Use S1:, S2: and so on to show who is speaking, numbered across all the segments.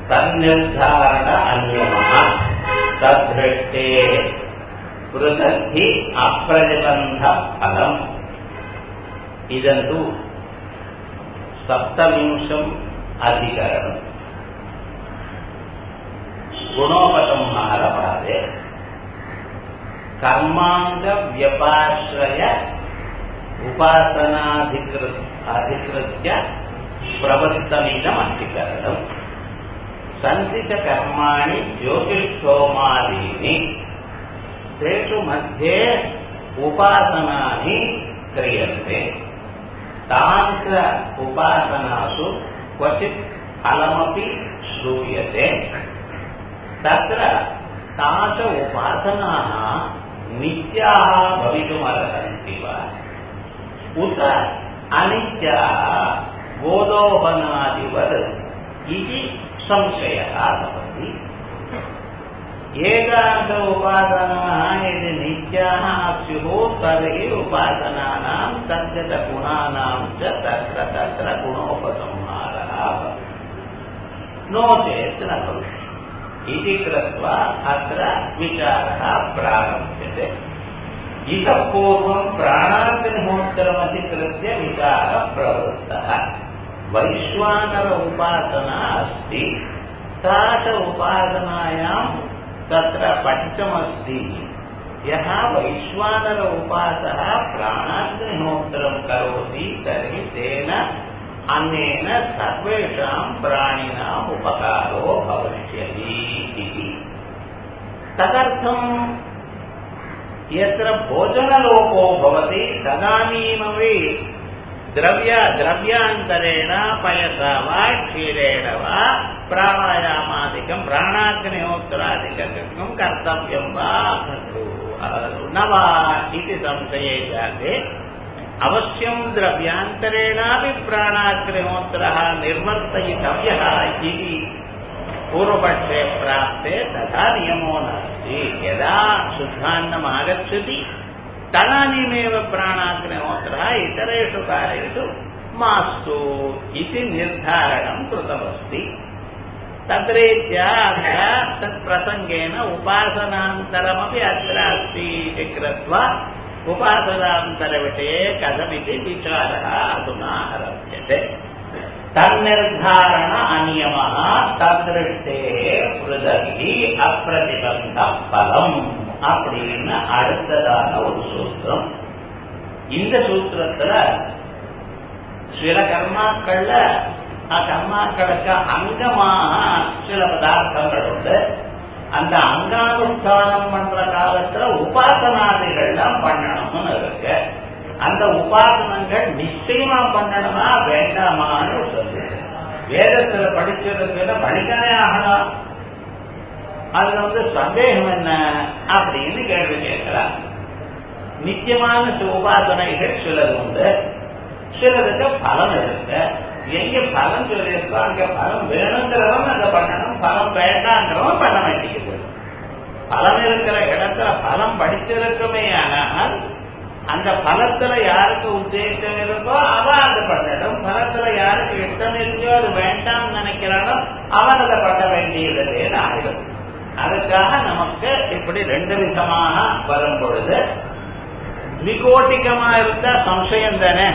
S1: तन्निर्धारण अन्यमः तद्दृष्टे पृथक् अप्रतिबन्धफलम् इदन्तु सप्तविंशम् अधिकरणम् गुणोपसंहारपादे कर्माङ्गव्यपाश्रय उपासनाधिकृत अधिकृत्य प्रवर्तनीयम् अधिकरणम् सन्ति च कर्माणि ज्योतिष्ठोमादीनि तेषु मध्ये उपासनानि क्रियन्ते तान् च उपासनासु क्वचित् फलमपि श्रूयते तत्र तास उपासनाः नित्याः भवितुमर्हन्ति वा उत अनित्याः गोदोहनादिवत् इति संशयः भवति एकादश उपासनाः यदि नित्याः स्युः तर्हि उपासनानां तद्गतगुणानां च तत्र तत्र गुणोपसंहारः भवति नो चेत् न भविष्यति इति कृत्वा अत्र विचारः प्रारभ्यते इतः पूर्वं प्राणाग्निहोत्रमधिकृत्य विचारः प्रवृत्तः वैश्वानर उपासना अस्ति सा च उपासनायां तत्र पठितमस्ति यः वैश्वानर उपासः प्राणाग्निहोत्रं करोति तर्हि तेन अन्येन सर्वेषां प्राणिनाम् उपकारो भविष्यति इति तदर्थं यत्र भोजनलोपो भवति तदानीमपि द्रव्य द्रव्यान्तरेण पयसा वा क्षीरेण वा प्राणायामादिकं प्राणाग्निहोत्रादिकं कर्तव्यं वा न वा इति संशये जाते अवश्यं द्रव्यान्तरेणापि प्राणाग्निहोत्रः निर्वर्तयितव्यः इति पूर्वपक्षे प्राप्ते तथा नियमो नास्ति यदा शुद्धान्नम् आगच्छति तदानीमेव प्राणाग्निहोत्रः इतरेषु कार्येषु मास्तु इति निर्धारणं कृतमस्ति तद्रीत्या अत्र तत्प्रसङ्गेन उपासनान्तरमपि अत्र अस्ति इति कृत्वा उपासनान्तरविषये कथमिति विचारः अधुना आरभ्यते தன்னிர்தாரண அநியமாக தத்ருஷ்டே பிருதகி அப்பிரதிபந்த பலம் அப்படின்னு அடுத்ததான ஒரு சூத்திரம் இந்த சூத்திரத்துல சில கர்மாக்கள்ல கர்மாக்களுக்கு அங்கமாக சில பதார்த்தங்கள் உண்டு அந்த அங்கானுஷ்டானம் பண்ற காலத்துல உபாசனாதிகள்லாம் பண்ணணும்னு இருக்கு அந்த உபாசனங்கள் நிச்சயமா பண்ணணுமா வேண்டாமான்னு சொல்லு வேதத்துல படிச்சிருக்கிற படிக்கவே ஆகலாம் அதுல வந்து சந்தேகம் என்ன அப்படின்னு கேள்வி கேட்கலாம் நித்தியமான உபாசனைகள் சிலது உண்டு சிலதுக்கு பலன் இருக்கு எங்க பலன் சொல்லியிருக்கோ அங்க பலம் வேணுங்கிறவன் அதை பண்ணணும் பலம் வேண்டாங்கிறவன் பண்ண வேண்டியது பலம் இருக்கிற இடத்துல பலம் படிச்சிருக்குமே ஆனால் அந்த பலத்துல யாருக்கு உத்தேசம் இருக்கோ அவன் அதை பண்ணணும் பலத்துல யாருக்கு இஷ்டம் இருக்கோ அது வேண்டாம் நினைக்கிறானோ அவன் அதை பண்ண வேண்டியதுன்னு ஆயிடும் அதுக்காக நமக்கு இப்படி ரெண்டு விதமாக வரும் பொழுது விகோட்டிகமா இருந்தா சம்சயம் தானே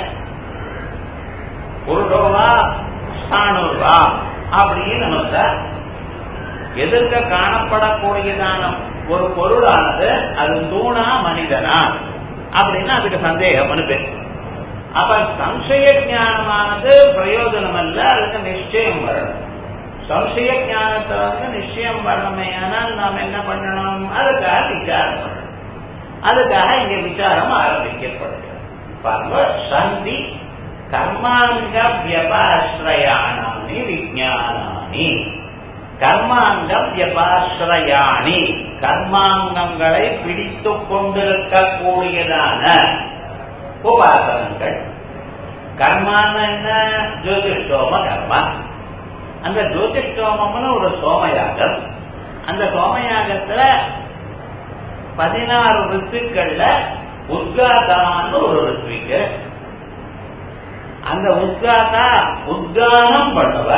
S1: ஒரு ரூபா ஸ்தானூர்வா அப்படின்னு நமக்கு எதிர்க்க காணப்படக்கூடியதான ஒரு பொருளானது அது தூணா மனிதனா அப்படின்னா அதுக்கு சந்தேகம் பேர் அப்ப சம்சய ஜானமானது பிரயோஜனம் அல்ல அதுக்கு நிச்சயம் வரணும் சம்சய ஜானத்தை வந்து நிச்சயம் வரணுமே ஆனால் நாம் என்ன பண்ணணும் அதுக்காக விசாரம் பண்ணணும் அதுக்காக இங்க விசாரம் ஆரம்பிக்கப்படுகிறது பாருங்க சந்தி கர்மாங்க வியபாஸ்ரயாணி விஜானானி கர்மாங்க வியபாஸ்ரயாணி கர்மாங்கங்களை பிடித்துக் கொண்டிருக்கக்கூடியதான உபாசனங்கள் கர்மான என்ன ஜோதிஷோம கர்மா அந்த ஜோதிஷோமம்னு ஒரு சோமயாகம் அந்த சோமயாகத்துல பதினாறு ரித்துக்கள்ல உத்காதான்னு ஒரு ரித்விக்கு அந்த உத்காதா உத்கானம் பண்ணுவர்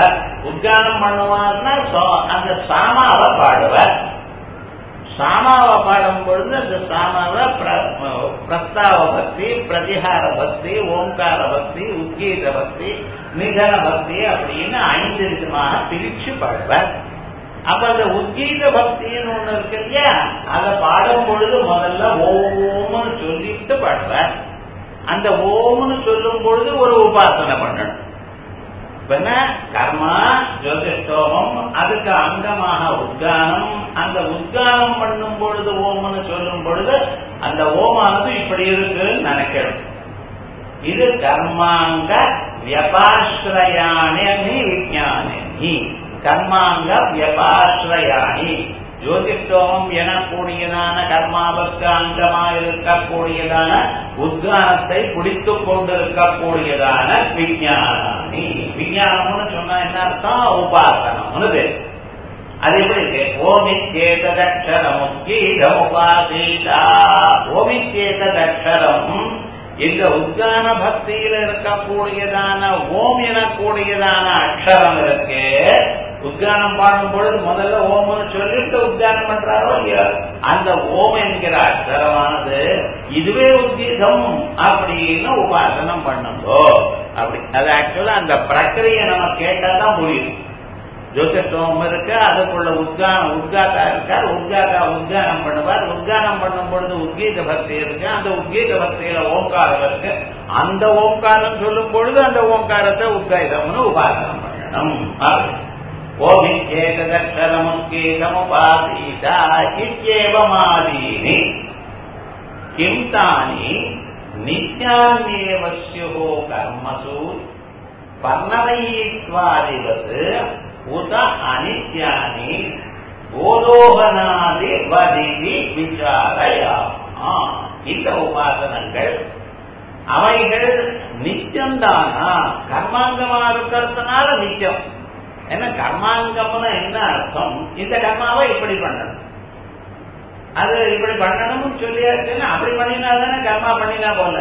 S1: உத்கானம் பண்ணுவார்னா அந்த சாமாவை பாடுவார் சாமாவை பாடும் பொழுது அந்த சாமாவை பிரஸ்தாவ பக்தி பிரதிகார பக்தி ஓம்கார பக்தி உத்கீத பக்தி நிதன பக்தி அப்படின்னு ஐந்து விதமாக பிரிச்சு பாடுவார் அப்ப அந்த உத்கீத பக்தின்னு ஒண்ணு இருக்கு இல்லையா அதை பாடும் பொழுது முதல்ல ஓம்னு சொல்லிட்டு பாடுவார் அந்த ஓம்னு சொல்லும் பொழுது ஒரு உபாசனை பண்ணணும் கர்மா ஜோதிஷ்டோமம் அதுக்கு அங்கமாக உத்கானம் அந்த உத்கானம் பண்ணும் பொழுது ஓம்னு சொல்லும் பொழுது அந்த ஓமானது இப்படி இருக்குன்னு நினைக்கணும் இது கர்மாங்க வியபாஸ்ரயாணி விஜானி கர்மாங்க வியபாஸ்ரயாணி ஜோதிஷ்டோமம் எனக்கூடியதான கர்மாவுக்கு அங்கமாக இருக்கக்கூடியதான உத்கானத்தை பிடித்துக் கொண்டிருக்கக்கூடியதான விஞ்ஞானி விஞ்ஞானம்னு சொன்னா என்ன அர்த்தம் உபாசனம்னு பேர் அது எப்படி இருக்கு ஓமிச்சேததக்ஷரம் கீதம் உபாசீதா ஓமிச்சேததக்ஷரம் இந்த உத்கான பக்தியில இருக்கக்கூடியதான ஓம் எனக்கூடியதான அக்ஷரம் இருக்கு உத்கானம் பாடும் பொழுது முதல்ல ஓம்னு சொல்லிட்டு உத்கானம் பண்றாரோ இல்லையா அந்த ஓம் என்கிற அக்ஷரமானது இதுவே உத்கீதம் அப்படின்னு உபாசனம் பண்ணுங்கோ அப்படி அது ஆக்சுவலா அந்த பிரக்கிரியை நம்ம கேட்டாதான் புரியும் ஜோதிஷம் இருக்கு அதுக்குள்ள உத்கானம் உத்காத்தா இருக்கார் உத்காத்தா உத்கானம் பண்ணுவார் உத்கானம் பண்ணும் பொழுது உத்கீத பக்தி இருக்கு அந்த உத்கீத பக்தியில ஓங்காரம் இருக்கு அந்த ஓங்காரம் சொல்லும் பொழுது அந்த ஓங்காரத்தை உத்காயிதம்னு உபாசனம் பண்ணணும் ஓமிச்சேததக்ஷரமுத்கீதமுபாசீதா இत्येवमादीनि किं तानि नित्यान्येव स्युः कर्मसु पर्णवयित्वादिवत् उत अनित्यानि போதோகனாதி வதிதி விசாரயாமா இந்த உபாசனங்கள் அவைகள் நித்தியம்தானா கர்மாங்கமா இருக்கிறதுனால நித்தியம் ஏன்னா கர்மாங்கம்னு என்ன அர்த்தம் இந்த கர்மாவை இப்படி பண்ணணும் அது இப்படி பண்ணணும்னு சொல்லியாச்சுன்னா அப்படி பண்ணினா தானே கர்மா பண்ணினா போல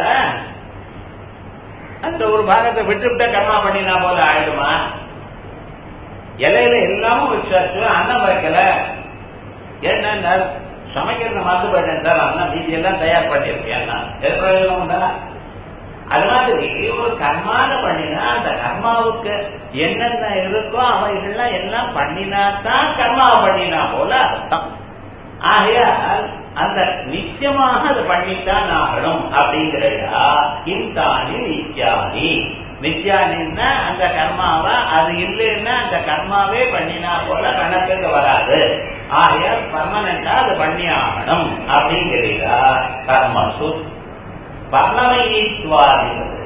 S1: அந்த ஒரு பாகத்தை விட்டுவிட்ட கர்மா பண்ணினா போல ஆயிடுமா இலையில எல்லாமும் வச்சாச்சு அன்னம் வைக்கல என்ன சமைக்கிறத மறந்து போயிட்டேன் சார் அண்ணா மீதி எல்லாம் தயார் பண்ணியிருக்கேன் பிரயோஜனம் உண்டா அது மாதிரி ஒரு கர்மான பண்ணினா அந்த கர்மாவுக்கு என்னென்ன இருக்கோ அவைகள்லாம் எல்லாம் பண்ணினாத்தான் கர்மா பண்ணினா போல அர்த்தம் ஆகையால் அந்த நிச்சயமாக அது பண்ணித்தான் ஆகணும் அப்படிங்கிறதா இந்தானி நித்யானி நித்யானின்னா அந்த கர்மாவை அது இல்லைன்னா அந்த கர்மாவே பண்ணினா போல கணக்குக்கு வராது ஆகையால் பர்மனண்டா அது பண்ணி ஆகணும் அப்படிங்கிறதா கர்மசு பர்ணமயீத்வாதிபது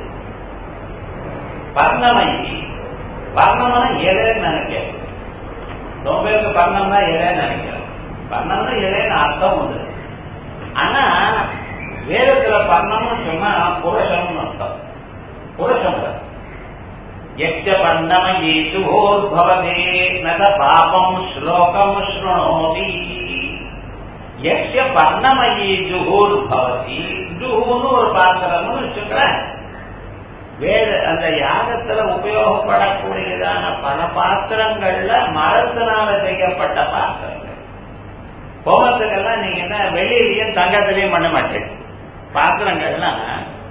S1: பர்ணமயி பர்ணம்னா இலைன்னு நினைக்கிறேன் ரொம்ப பேருக்கு பர்ணம்னா இலைன்னு நினைக்கிறேன் பர்ணம்னா இலைன்னு அர்த்தம் உண்டு ஆனா வேதத்துல பர்ணம்னு சொன்னா புருஷம்னு அர்த்தம் புருஷம் எச்ச பர்ணமயீதுபோர்பவதே நத பாபம் ஸ்லோகம் ஸ்ருணோதி எச்ச பர்ணமயி ஜுகூர் பவதி ஜுகூன்னு ஒரு பாத்திரம்னு வச்சுக்கிறேன் வேத அந்த யாகத்துல உபயோகப்படக்கூடியதான பல பாத்திரங்கள்ல மரத்தினால செய்யப்பட்ட பாத்திரங்கள் ஹோமத்துக்கெல்லாம் நீங்க என்ன வெளியிலையும் தங்கத்திலையும் பண்ண மாட்டேன் பாத்திரங்கள்லாம்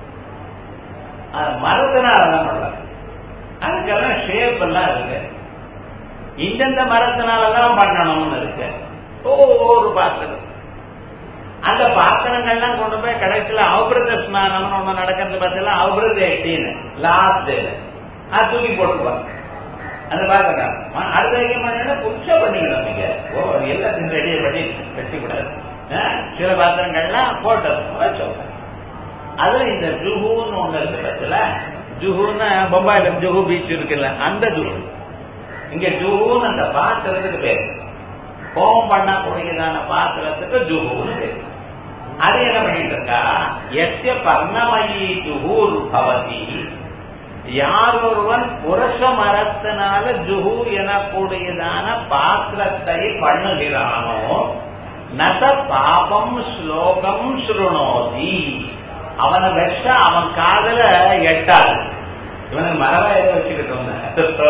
S1: மரத்தினால தான் பண்றாங்க அதுக்கெல்லாம் ஷேப் எல்லாம் இருக்கு இந்தந்த மரத்தினாலதான் பண்ணணும்னு இருக்கு ஒவ்வொரு பாத்திரம் அந்த பாத்திரங்கள்லாம் கொண்டு போய் கடைசியில அவபிரத ஸ்நானம்னு ஒண்ணு நடக்கிறது பார்த்தீங்கன்னா அவபிரத எட்டின்னு லாஸ்ட் அது தூக்கி போட்டுப்பாங்க அந்த பாத்திரம் அடுத்த வைக்க பண்ணா புதுசா பண்ணிக்கணும் நீங்க ஓ எல்லாத்தையும் ரெடியை பண்ணி வச்சு கூடாது சில பாத்திரங்கள்லாம் போட்டது வச்சோம் அதுல இந்த ஜுஹூன்னு ஒண்ணு இருக்கு பட்சத்துல ஜுஹூன்னு பம்பாயில ஜுஹு பீச் இருக்குல்ல அந்த ஜுஹு இங்க ஜுஹூன்னு அந்த பாத்திரத்துக்கு பேர் ஹோம் பண்ணக்கூடியதான பாத்திரத்துக்கு ஜுஹூன்னு பேர் அது என்ன பண்ணிட்டு இருக்கா எஸ்ய பர்ணமயி ஜுஹூர் பவதி யார் ஒருவன் புருஷ மரத்தினால ஜுஹு எனக்கூடியதான பாத்திரத்தை பண்ணுகிறானோ நத பாபம் ஸ்லோகம் ஸ்ருணோதி அவனை வச்சா அவன் காதல எட்டாது இவனுக்கு மரவா எதை வச்சுக்கிட்டோம்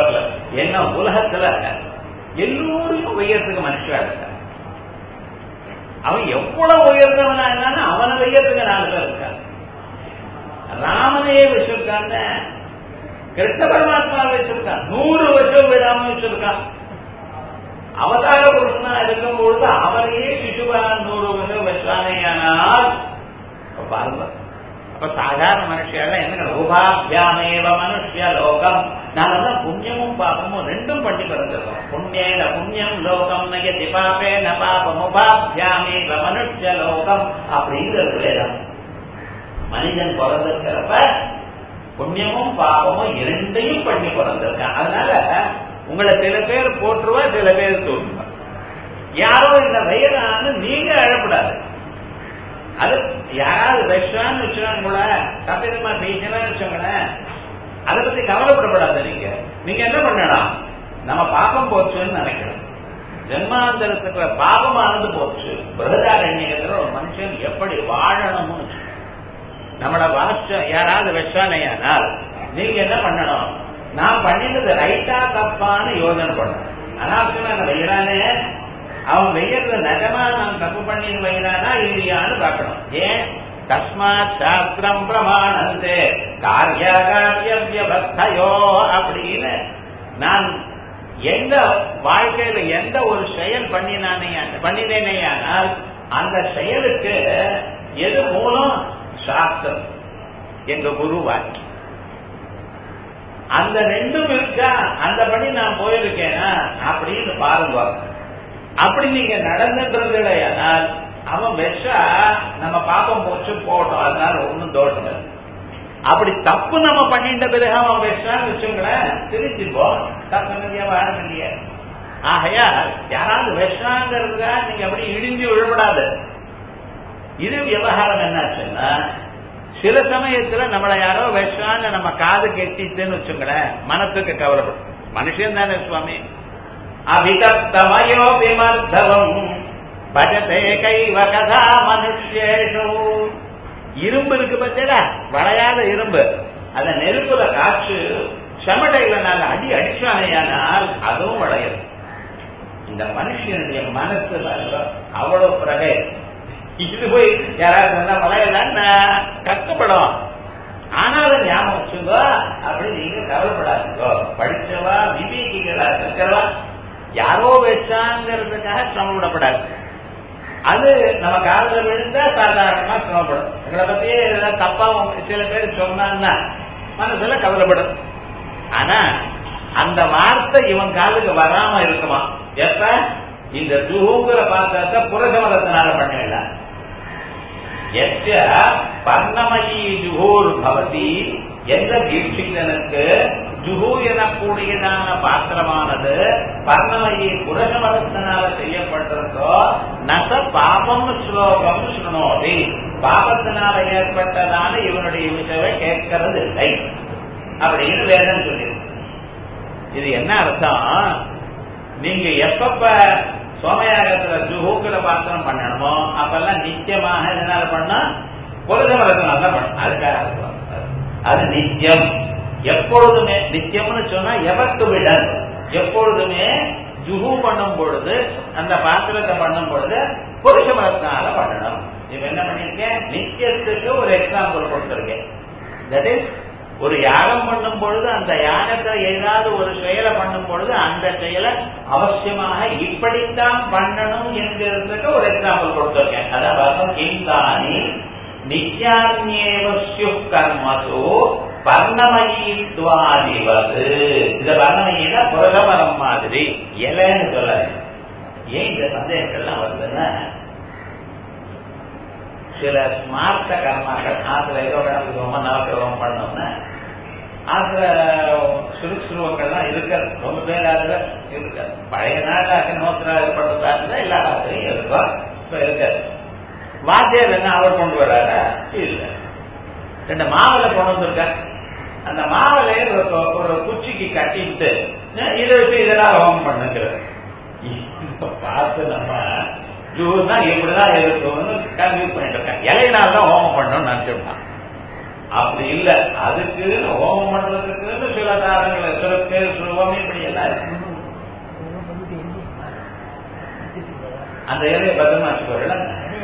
S1: என்ன உலகத்துல எல்லோரையும் உயர்த்துக்கு மனுஷா இருக்க அவன் எவ்வளவு உயர்ந்தவனா இருந்தாலும் அவனை உயர்த்துக்கு நாலு பேர் இருக்கான் ராமனையே வச்சிருக்காங்க கிருஷ்ண பரமாத்மா வச்சிருக்கான் நூறு வருஷம் விடாம வச்சிருக்கான் அவதார புருஷனா இருக்கும் பொழுது அவரையே சிசுபான் நூறு வருஷம் வச்சானேயானால் பாருங்க அப்ப சாதாரண மனுஷியால என்ன ரூபாபியாமேவ மனுஷிய லோகம் நாங்கெல்லாம் புண்ணியமும் பாபமும் ரெண்டும் பண்ணி பிறந்திருக்கோம் புண்ணியன புண்ணியம் லோகம் நயதி பாபே ந பாபம் உபாபியாமேவ மனுஷ லோகம் அப்படிங்கிறது வேதம் மனிதன் பிறந்திருக்கிறப்ப புண்ணியமும் பாவமும் இரண்டையும் பண்ணி பிறந்திருக்கான் அதனால உங்களை சில பேர் போற்றுவா சில பேர் தோற்றுவா யாரோ இந்த வயதான்னு நீங்க அழப்படாது அது யாராவது விஷான்னு வச்சுக்காங்க கூட கபிதமா பேசினான்னு வச்சுக்கோங்களேன் அதை பத்தி கவலைப்படப்படாது நீங்க நீங்க என்ன பண்ணலாம் நம்ம பாப்பம் போச்சுன்னு நினைக்கணும் ஜென்மாந்தரத்துக்கு பாபமானது போச்சு பிரகதாரண்யத்துல ஒரு மனுஷன் எப்படி வாழணும்னு நம்மள வாச யாராவது வச்சானையானால் நீங்க என்ன பண்ணணும் நான் பண்ணினது ரைட்டா தப்பான்னு யோசனை பண்ணணும் அனாவசியமா என்ன வைக்கிறானே அவன் வெய்யறத நிஜமா நான் தப்பு பண்ணி வைக்கிறானா இல்லையான்னு பார்க்கணும் ஏன் தஸ்மாத் சாஸ்திரம் பிரமாணந்தே காரியாகாரிய வியவஸ்தையோ அப்படின்னு நான் எந்த வாழ்க்கையில எந்த ஒரு செயல் பண்ணினானே பண்ணினேனேயானால் அந்த செயலுக்கு எது மூலம் சாஸ்திரம் எங்க குரு வாக்கி அந்த ரெண்டும் இருக்கா அந்த படி நான் போயிருக்கேனா அப்படின்னு பாருங்க அப்படி நீங்க நடந்துன்றதுலையானால் அவன் வெஷா நம்ம பாப்பம் போச்சு போட்டோம் அதனால ஒன்றும் தோஷம் இல்லை அப்படி தப்பு நம்ம பண்ணிட்ட பிறகு அவன் வெஷான்னு வச்சுங்களேன் திருச்சிப்போம் தப்பு வியாபாரம் இல்லையா ஆகையா யாராவது வெஷாங்கிறதுக்கா நீங்க அப்படி இடிஞ்சு விழப்படாது இது விவகாரம் என்னாச்சுன்னா சில சமயத்துல நம்மளை யாரோ விஷான்னு நம்ம காது கெட்டிச்சுன்னு வச்சுங்களேன் மனசுக்கு கவலைப்படும் மனுஷன் தானே சுவாமி அபிதப்தமயோ விமர்த்தவம் பஜதே கைவ கதா மனுஷேஷு இரும்பு இருக்கு பத்தியா வளையாத இரும்பு அத நெருப்புல காற்று செமடையில நாங்க அடி அடிச்சானையானால் அதுவும் வளையது இந்த மனுஷனுடைய மனசுல அவ்வளவு பிரகை இது போய் யாராவது சொன்னா பழையதான் கஷ்டப்படும் ஆனாலும் ஞாபகம் வச்சுங்கோ அப்படி நீங்க கவலைப்படாதீங்கோ படிச்சவா விவேகிகளா இருக்கிறவா யாரோ வச்சாங்கிறதுக்காக சிரமப்படப்படாது அது நம்ம காதல விழுந்தா சாதாரணமா சிரமப்படும் எங்களை பத்தியே ஏதாவது தப்பா சில பேர் சொன்னான்னா மனசுல கவலைப்படும் ஆனா அந்த வார்த்தை இவன் காதுக்கு வராம இருக்குமா எப்ப இந்த ஜுஹூங்கிற பாத்திரத்தை புரகமலத்தினால பண்ணல எச்ச பர்ணமயி ஜுகூர் பவதி எந்த தீட்சிதனுக்கு ஜுகு எனக்கூடியதான பாத்திரமானது பர்ணமயி புரகமலத்தினால செய்யப்பட்டிருக்கோ நச பாபம் ஸ்லோகம் சுனோதி பாபத்தினால ஏற்பட்டதான இவனுடைய விஷயவை கேட்கறது இல்லை அப்படின்னு வேதம் சொல்லியிருக்கு இது என்ன அர்த்தம் நீங்க எப்பப்ப சோமயாகத்துல ஜுஹூக்கிற பாத்திரம் பண்ணணுமோ அப்பெல்லாம் நித்தியமாக எதனால பண்ணா புரதமரத்தினால தான் பண்ணணும் அதுக்காக அது நித்தியம் எப்பொழுதுமே நித்தியம்னு சொன்னா எவக்கு விடன் எப்பொழுதுமே ஜுஹு பண்ணும் பொழுது அந்த பாத்திரத்தை பண்ணும் பொழுது புருஷ மரத்தினால பண்ணணும் இப்ப என்ன பண்ணிருக்கேன் நித்தியத்துக்கு ஒரு எக்ஸாம்பிள் கொடுத்திருக்கேன் தட் இஸ் ஒரு யாகம் பண்ணும் பொழுது அந்த யாகத்தை ஏதாவது ஒரு செயலை பண்ணும் பொழுது அந்த செயலை அவசியமாக இப்படித்தான் பண்ணணும் என்கிறதுக்கு ஒரு எக்ஸாம்பிள் கொடுத்திருக்கேன் அதாவது கிந்தானி நித்யான்யேவசியு கர்மசு பர்ணமயித்வாதிவது இந்த பர்ணமயில புரகமரம் மாதிரி இலைன்னு சொல்ல ஏன் இந்த சந்தேகங்கள்லாம் வருதுன்னா சில ஸ்மார்த்த கர்மாக்கள் ஆத்துல ஏதோ கிடக்குறோமோ நவக்கிரமம் பண்ணோம்னா அதுல சுறுசுறுவங்கள்லாம் இருக்காது ரொம்ப பேர் அதுல இருக்காது பழைய நாள் அக்னோத்திரா ஏற்பட்டதா எல்லா காலத்திலையும் இருக்கும் இப்ப இருக்காது வாத்தியார் என்ன அவர் கொண்டு வர்றாரா இல்ல ரெண்டு மாவில கொண்டு வந்திருக்க அந்த மாவிலையே ஒரு குச்சிக்கு கட்டிட்டு இதை வச்சு இதெல்லாம் ஹோமம் பண்ணுங்கிறது பார்த்து நம்ம ஜூஸ் தான் இப்படிதான் இருக்கும்னு கன்வியூஸ் பண்ணிட்டு இருக்கேன் இலையினால தான் ஹோமம் பண்ணணும்னு நினைச்சிருக்கான் அப்படி இல்ல அதுக்குன்னு ஹோமம் பண்றதுக்குன்னு சில காரணங்கள் சுருக்கு சுருவம் இப்படி எல்லாம் இருக்கு அந்த இலையை பத்திரமா வச்சுக்கோல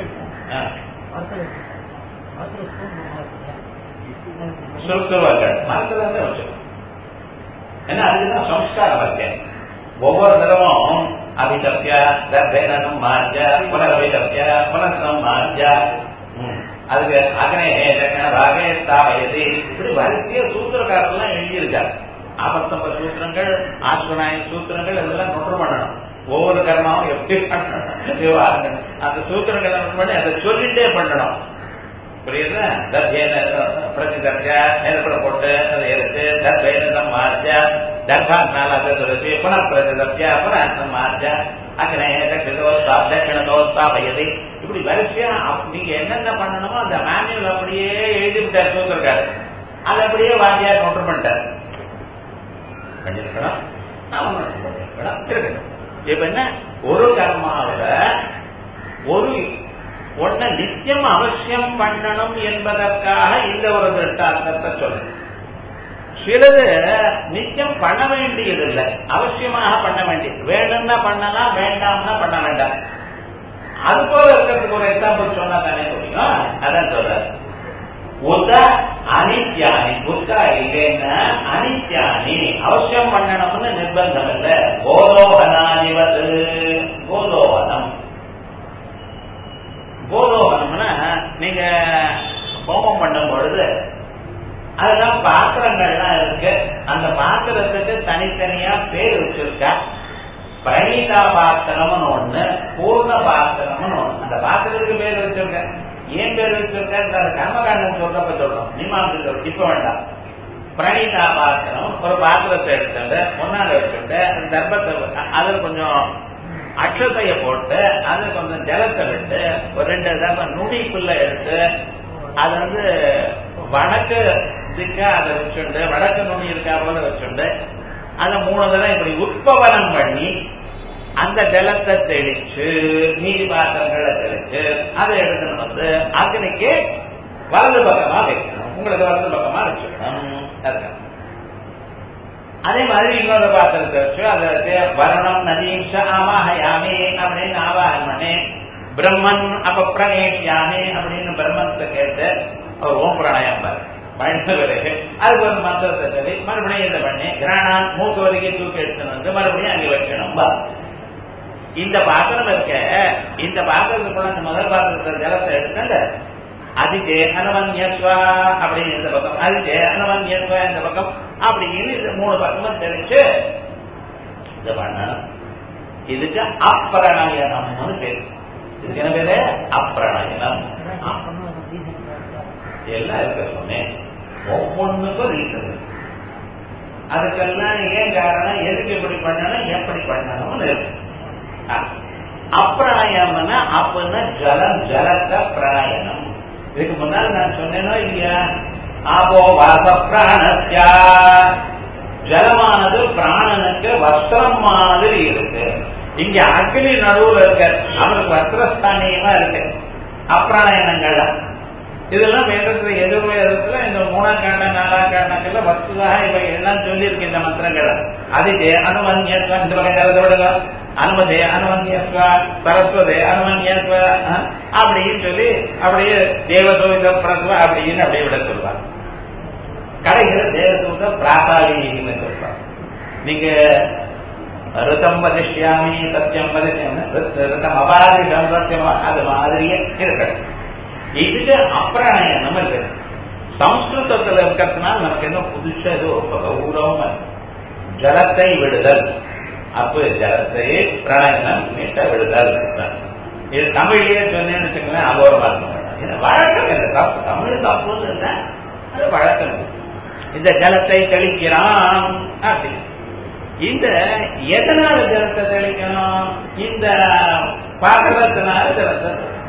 S1: சுருக்குவார்கள் மரத்துல இருந்து வச்சுக்கணும் ஏன்னா அதுக்குதான் சம்ஸ்காரம் இருக்கு ஒவ்வொரு தடவும் அபிதப்பிய தர்பேனம் மாஜ்ய புனரபிதப்பிய புனர்த்தம் மாஜ்ய அதுக்கு அக்னே தக்கன ராகே தாவயதி இப்படி வரிசைய சூத்திரக்காரெல்லாம் எழுதியிருக்காரு ஆபத்தம்ப சூத்திரங்கள் ஆஸ்வநாய சூத்திரங்கள் இதெல்லாம் நொற்று பண்ணணும் ஒவ்வொரு கர்மாவும் எப்படி பண்ணணும் அந்த சூத்திரங்களை பண்ணி அதை சொல்லிட்டே பண்ணணும் புரியுதா தர்பேன பிரதிதர்ஜா நெருப்புல போட்டு அதை எடுத்து தர்பேன மார்ஜா தர்பாத்னால அதை துரத்தி புனః பிரதிதர்ஜா புனः மார்ஜா அக்னேதோஸ்தா வயது இப்படி வரிசையா நீங்க என்னென்ன பண்ணணுமோ அந்த மேனுவல் அப்படியே எழுதி விட்டார் சூத்திருக்காரு அது அப்படியே வாத்தியார் நோட்டு பண்ணிட்டார் பண்ணிருக்கலாம் நாம நோட்டு பண்ணிருக்கலாம் இருக்கட்டும் இப்ப என்ன ஒரு கர்மாவில ஒரு ஒன்ன நித்தியம் அவசியம் பண்ணணும் என்பதற்காக இந்த ஒரு திருஷ்டாந்தத்தை சொல்றேன் சிலது நித்தியம் பண்ண வேண்டியது இல்லை அவசியமாக பண்ண வேண்டியது வேணும்னா பண்ணலாம் வேண்டாம்னா பண்ண வேண்டாம் அது போல இருக்கிறதுக்கு ஒரு எக்ஸாம்பிள் சொன்னா தானே புரியும் அதான் சொல்றாரு உத அனித்யானி புத்தா இல்லைன்னா அனித்யானி அவசியம் பண்ணணும்னு நிர்பந்தம் இல்லை கோதோகனாதிவது கோதோகனம் கோதோகனம்னா நீங்க ஹோமம் பண்ணும் பொழுது அதுதான் பாத்திரங்கள்லாம் இருக்கு அந்த பாத்திரத்துக்கு தனித்தனியா பேர் வச்சிருக்கா பரிணிதா பாத்திரம்னு ஒண்ணு பூர்ண பாத்திரம்னு ஒண்ணு அந்த பாத்திரத்துக்கு பேர் வச்சிருக்க ஏன் பேர் வச்சிருக்க கர்மகாண்டம் சொல்றப்ப சொல்றோம் மீமாசம் இப்ப வேண்டாம் பிரணீதா பாத்திரம் ஒரு பாத்திரத்தை எடுத்துட்டு முன்னாடி வச்சுட்டு அந்த தர்ப்பத்தை அதுல கொஞ்சம் அக்ஷத்தைய போட்டு அதுல கொஞ்சம் ஜலத்தை விட்டு ஒரு ரெண்டு தர்மம் நுடிக்குள்ள எடுத்து அது வந்து வடக்கு திக்கா அதை வச்சுண்டு வடக்கு நுனி இருக்கா போல வச்சுண்டு அதை மூணு தடவை இப்படி உட்பவனம் பண்ணி அந்த ஜலத்தை தெளிச்சு நீதி பாத்திரங்களை தெளிச்சு அதை எடுத்துன்னு வந்து அக்னிக்கு வலது பக்கமா வைக்கணும் உங்களுக்கு வலது பக்கமா வச்சுக்கணும் அதுதான் அதே மாதிரி இன்னொரு பாத்திரத்தை வச்சு அதை வரணம் நதீஷ ஆவாஹயாமே அப்படின்னு ஆவாகன் பண்ணி பிரம்மன் அப்ப பிரணேஷியாமே அப்படின்னு பிரம்மத்தை கேட்டு அவர் ஓம் பிராணாயம் பாரு பயந்த பிறகு அதுக்கு ஒரு மந்திரத்தை சொல்லி மறுபடியும் இதை பண்ணி கிராணம் மூக்கு வரைக்கும் தூக்கி எடுத்துன்னு வந்து மறுபடியும் அங்கே வைக்கணும் இந்த பாத்திரம் இருக்க இந்த பாத்திரத்துக்குள்ள அந்த முதல் பாத்திரத்தை ஜலத்தை எடுத்து அதிஜே அனவன்யஸ்வா அப்படின்னு இந்த பக்கம் அதிஜே அனவன்யஸ்வா இந்த பக்கம் அப்படின்னு இந்த மூணு பக்கமும் தெளிச்சு இதை பண்ணணும் இதுக்கு அப்பிரணயனம்னு பேரு இதுக்கு என்ன பேரு அப்பிரணயனம் எல்லாம் இருக்க சொன்னேன் ஒவ்வொன்றுக்கும் ரீசன் அதுக்கெல்லாம் ஏன் காரணம் எதுக்கு எப்படி பண்ணணும் எப்படி பண்ணணும்னு இருக்கு அப்பிராயம்னா அப்பன்னா ஜலம் ஜலத்த பிராயணம் இதுக்கு முன்னால் நான் சொன்னேனோ இல்லையா ஆபோ வாச பிராணத்யா ஜலமானது பிராணனுக்கு வஸ்திரம் மாதிரி இருக்கு இங்க அக்னி நடுவுல இருக்க அவருக்கு வஸ்திரஸ்தானியமா இருக்கு அப்பிராயணங்கள்ல இதெல்லாம் வேதத்துல எதிர்வேதத்துல இந்த மூணாம் காண்ட நாலாம் காண்டங்கள்ல வஸ்துதாக இவை எல்லாம் சொல்லியிருக்கு இந்த மந்திரங்கள் அதுக்கு அனுமன்யத்வா இந்த வகை விடுங்க அனுமதே அனுமன்யத்வா சரஸ்வதே அனுமன்யத்வா அப்படின்னு சொல்லி அப்படியே தேவதோவித பிரத்வா அப்படின்னு அப்படியே விட சொல்வார் கடைசியில தேவதூத பிராத்தாளின்னு சொல்றார் நீங்க ரிதம் வதிஷ்யாமி சத்தியம் வதிஷ்யாமி ரிதம் அபாதிஷம் சத்தியம் அது மாதிரியே இருக்கணும் இதுக்கு அப்பிராயணம் இருக்கு சம்ஸ்கிருதத்துல இருக்கிறதுனால நமக்கு என்ன புதுசா ஏதோ கௌரவம் ஜலத்தை விடுதல் அப்ப ஜலத்தை பிராயணம் நீட்ட விடுதல் இது தமிழ்லயே சொன்னேன்னு வச்சுக்கோங்களேன் அகோரமா இருக்கும் வழக்கம் இல்லை தப்பு தமிழ் தப்புன்னு இல்லை அது வழக்கம் இந்த ஜலத்தை தெளிக்கிறான் அப்படி இந்த எதனால ஜலத்தை தெளிக்கணும் இந்த பாத்திரத்தினால ஜலத்தை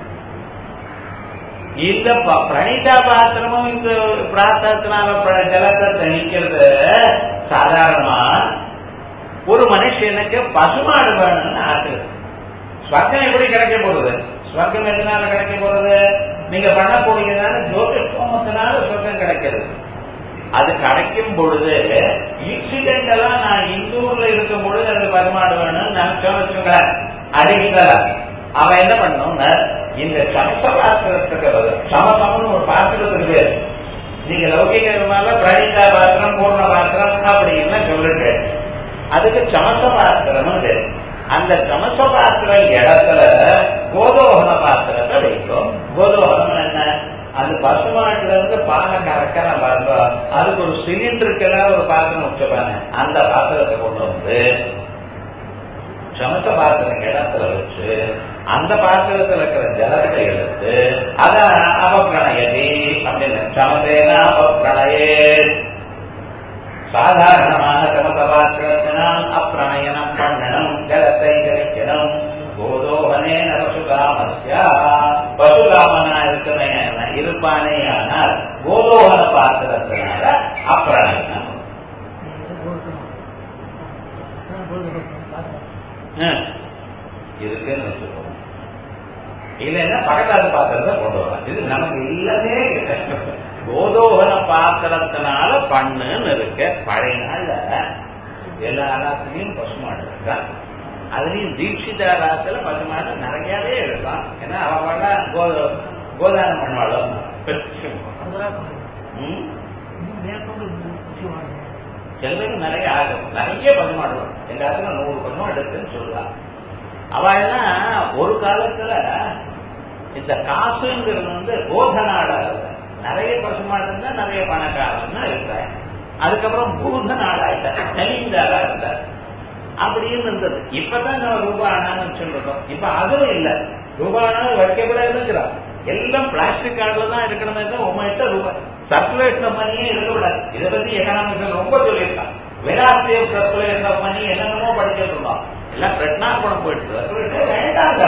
S1: இந்த பிரணீதா பாத்திரமும் இந்த பிராத்தத்தினால ஜலத்தை தெளிக்கிறது சாதாரணமா ஒரு மனுஷனுக்கு பசுமாடு வேணும்னு ஆசை ஸ்வர்க்கம் எப்படி கிடைக்க போறது ஸ்வர்க்கம் எதனால கிடைக்க போறது நீங்க பண்ணக்கூடியதான ஜோதிஷ்கோமத்தினால சொர்க்கம் கிடைக்கிறது அது கிடைக்கும் பொழுது இன்சிடென்டலா நான் இந்தூர்ல இருக்கும் பொழுது அது பரிமாடுவேன்னு நினைச்சோம் வச்சுங்களேன் அடிக்கல அவன் என்ன பண்ணணும்னா இந்த சமச பாத்திரத்துக்கு பதில் சமசம்னு ஒரு பாத்திரத்துக்கு பேர் நீங்க லௌகிகமால பிரணீதா பாத்திரம் பூர்ண பாத்திரம் அப்படின்னு சொல்லிட்டு அதுக்கு சமச பாத்திரம் அந்த சமச பாத்திரம் இடத்துல கோதோகன பாத்திரத்தை வைக்கும் கோதோகனம் என்ன அந்த பசுமாட்டுல இருந்து பாலை கறக்கிற பாருங்க அதுக்கு ஒரு சிலிண்டருக்கெல்லாம் ஒரு பாத்திரம் வச்சுப்பாங்க அந்த பாத்திரத்தை கொண்டு வந்து சமத்த பாத்திரம் இடத்துல வச்சு அந்த பாத்திரத்துல இருக்கிற ஜலத்தை எடுத்து அத அவப்பிரணயதி அப்படின்னு சமதேன அவப்பிரணயே சாதாரணமான சமத பாத்திரத்தினால் அப்பிரணயனம் பண்ணணும் ஜலத்தை கழிக்கணும் கோதோகனேன பசுகாமஸ்யா பசுகாமனா இருக்கிற இருப்பானே ஆனால் கோதோகன பாத்திரத்தினால அப்பிரணயனம் இருக்குன்னு வச்சுக்கோங்க இல்லைன்னா பக்கத்தாது பாத்திரத்தை கொண்டு வரலாம் இது நமக்கு இல்லவே கோதோகன பாத்திரத்தினால பண்ணுன்னு இருக்கு பழைய நாள்ல எல்லா ஆராத்திலையும் பசுமாடு இருக்கா அதுலயும் தீட்சிதாராத்துல பசுமாடு நிறையவே இருக்கலாம் ஏன்னா அவங்கள கோத கோதானம் பண்ணுவாளும் சிலருக்கு நிறைய ஆகும் நிறைய பசுமாடு வரும் எல்லாத்துக்கும் நூறு பசுமாடு இருக்குன்னு சொல்லலாம் அவள்லாம் ஒரு காலத்துல இந்த காசுங்கிறது வந்து போதநாடா நிறைய பசுமாடு இருந்தா நிறைய பணக்காரன் தான் இருக்கிறாங்க அதுக்கப்புறம் பூத நாடாயிட்டார் ஜமீன்தாரா இருந்தார் அப்படின்னு இருந்தது இப்பதான் நம்ம ரூபானான்னு சொல்றோம் இப்ப அதுவும் இல்ல ரூபானா வைக்கப்படாதுங்கிறோம் எல்லாம் பிளாஸ்டிக் கார்டுல தான் இருக்கணுமே தான் உங்ககிட்ட ரூபாய் சர்க்குலேஷன் மணியே இருக்கக்கூடாது இதை பத்தி எக்கனாமிக்ஸ் ரொம்ப சொல்லியிருக்கான் வெராசிய சர்க்குலேஷன் ஆஃப் மணி என்னென்னமோ படிச்சுட்டு இருந்தோம் எல்லாம் பிரட்னாகுணம் போயிட்டு சர்க்குலேஷன் வேண்டாங்க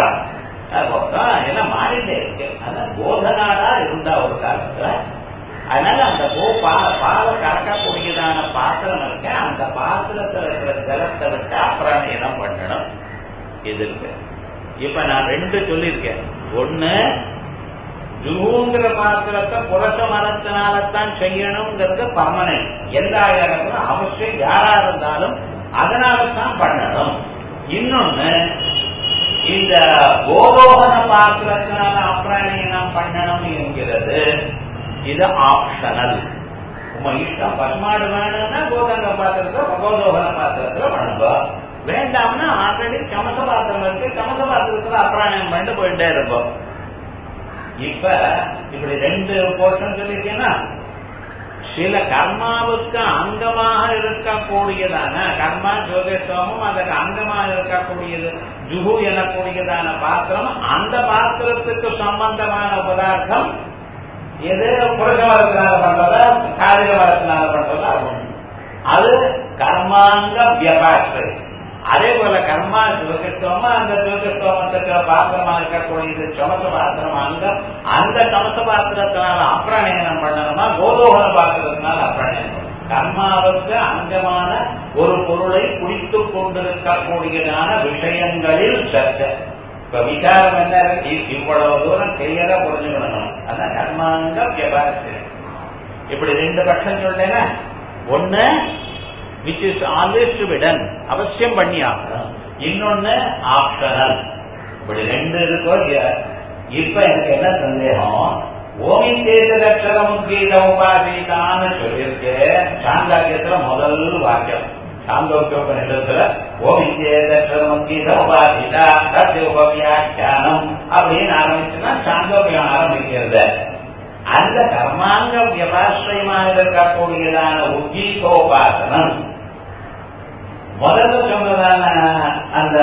S1: எல்லாம் மாறிட்டே இருக்கு அதான் போதனாடா இருந்தா ஒரு காலத்துல அதனால அந்த போ பாலை கறக்கக்கூடியதான பாத்திரம் இருக்க அந்த பாத்திரத்துல இருக்கிற ஜலத்தை விட்டு அப்பிரணயம் பண்ணணும் இது இருக்கு இப்ப நான் ரெண்டு சொல்லியிருக்கேன் ஒண்ணு ஜுகுங்கிற பாத்திரத்தை புரட்ட மரத்தினால்தான் செய்யணுங்கிறது பர்மனன்ட் எல்லா இடங்களும் அவசியம் யாரா இருந்தாலும் அதனால தான் பண்ணணும் இன்னொன்னு இந்த கோரோகன பாத்திரத்தினால அப்பிராணியம் பண்ணணும் என்கிறது இது ஆப்ஷனல் உங்க இஷ்டம் பசுமாடு வேணும்னா கோதங்க பாத்திரத்துல கோதோகன பாத்திரத்துல பண்ணுங்க வேண்டாம்னா ஆல்ரெடி கமச பாத்திரம் இருக்கு கமச பாத்திரத்துல அப்பிராணியம் பண்ணிட்டு போயிட்டே இருப்போம் இப்ப இப்படி ரெண்டு போர்ஷன் சொல்லிருக்கேன்னா சில கர்மாவுக்கு அங்கமாக இருக்கக்கூடியதான கர்மா ஜோதிஷமும் அதுக்கு அங்கமாக இருக்கக்கூடியது ஜுகு எனக்கூடியதான பாத்திரம் அந்த பாத்திரத்துக்கு சம்பந்தமான பதார்த்தம் எது புருஷ மரத்தினால பண்றதா காரிய மரத்தினால பண்றதா அது கர்மாங்க வியபாஷை அதே போல கர்மா ஜோதிஷ்டோமா அந்த ஜோதிஷ்டோமத்துக்கு பாத்திரமா இருக்கக்கூடியது சமச பாத்திரம் அங்கம் அந்த சமச பாத்திரத்தினால அப்பிரணயனம் பண்ணணுமா கோதோகன பாத்திரத்தினால அப்பிரணயனம் கர்மாவுக்கு அங்கமான ஒரு பொருளை குடித்துக் கொண்டிருக்கக்கூடியதான விஷயங்களில் சர்ச்சை இப்ப விசாரம் என்ன இருக்கு இவ்வளவு தூரம் கிளியரா புரிஞ்சுக்கணும் அதான் கர்மாங்க வியபாரத்து இப்படி ரெண்டு பட்சம் சொல்றேன்னா ஒண்ணு which is always to widen அவசியம் பண்ணி ஆகணும் இன்னொன்னு ஆப்ஷனல் இப்படி ரெண்டு இருக்கோ இப்ப எனக்கு என்ன சந்தேகம் ஓமி தேசலட்சணம் கீத உபாசீதான்னு சொல்லியிருக்கு சாந்தாக்கியத்துல முதல் வாக்கியம் சாந்தோக்கியோபனிடத்துல ஓமி தேசலட்சணம் கீத உபாசிதா சத்திய உபவியாக்கியானம் அப்படின்னு ஆரம்பிச்சுன்னா சாந்தோக்கியம் ஆரம்பிக்கிறது அந்த கர்மாங்க வியபாசிரியமாக இருக்கக்கூடியதான உஜீகோபாசனம் முதல்ல சொன்னதான அந்த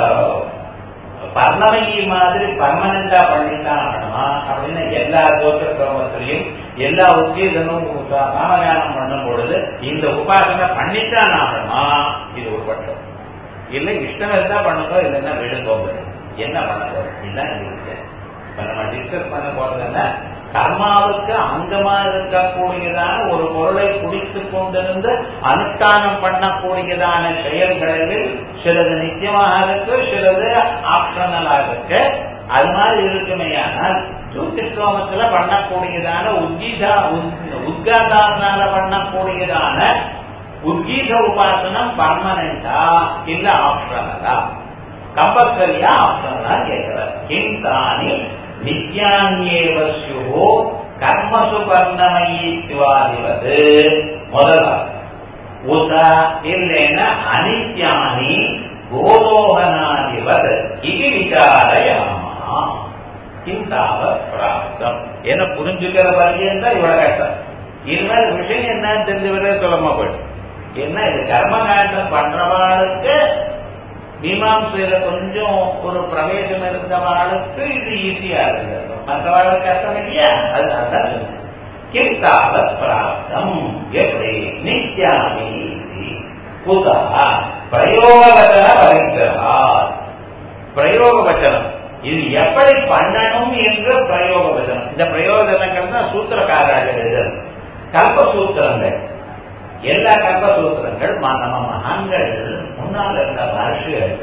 S1: பர்ணமயி மாதிரி பர்மனண்டா பண்ணித்தான் ஆகணுமா அப்படின்னு எல்லா தோற்ற கிரமத்திலையும் எல்லா உத்தேசனும் சாமகானம் பண்ணும் பொழுது இந்த உபாசனை பண்ணித்தான் ஆகணுமா இது ஒரு பட்சம் இல்ல இஷ்டம் இருந்தா பண்ணுங்க இல்லைன்னா விடுங்கோ என்ன பண்ண போறோம் இதுதான் இருக்கு இப்ப நம்ம டிஸ்கஸ் பண்ண போறது என்ன கர்மாவுக்கு அங்கமா இருக்கக்கூடியதான ஒரு பொருளை குடித்துக் கொண்டிருந்து அனுஷ்டானம் பண்ணக்கூடியதான செயல்களில் சிலது நித்தியமாக இருக்கு சிலது ஆப்ஷனலாக இருக்கு அது மாதிரி இருக்குமையானால் ஜோதிஷ்டோமத்துல பண்ணக்கூடியதான உத்கீதா உத்காதாரனால பண்ணக்கூடியதான உத்கீத உபாசனம் பர்மனண்டா இல்ல ஆப்ஷனலா கம்பல்சரியா ஆப்ஷனலா கேட்கிறார் கிந்தானி நித்யான்யேவ ஸ்யுஹோ கர்மசு பர்ணமயித்வாதிவது முதலாவது உத இல்லைன்னா அனித்யானி கோலோகனாதிவத் இது விசாரயாமா கிந்தாவ பிராப்தம் என்ன புரிஞ்சுக்கிற வரையும் தான் இவ்வளவு கஷ்டம் இனிமேல் விஷயம் என்னன்னு தெரிஞ்சவரே சொல்லமா போயிடும் என்ன இது கர்மகாண்டம் பண்றவாளுக்கு மீமாசையில கொஞ்சம் ஒரு பிரவேசம் இருந்தவாளுக்கு இது ஈஸியா இருந்தது மற்றவாளுக்கு கஷ்டம் இல்லையா அதனால்தான் சொன்னேன் கிந்தாவ பிராப்தம் எப்படி நித்யாமி புதா பிரயோகவச்சன பரிகிரகா பிரயோக வச்சனம் இது எப்படி பண்ணணும் என்று பிரயோக வச்சனம் இந்த பிரயோஜனங்கள் தான் சூத்திரக்காரர்கள் எழுதல் கல்பசூத்திரங்கள் எல்லா கல்பசூத்திரங்கள் நம்ம மகான்கள் முன்னால் இருந்த மகர்ஷிகள்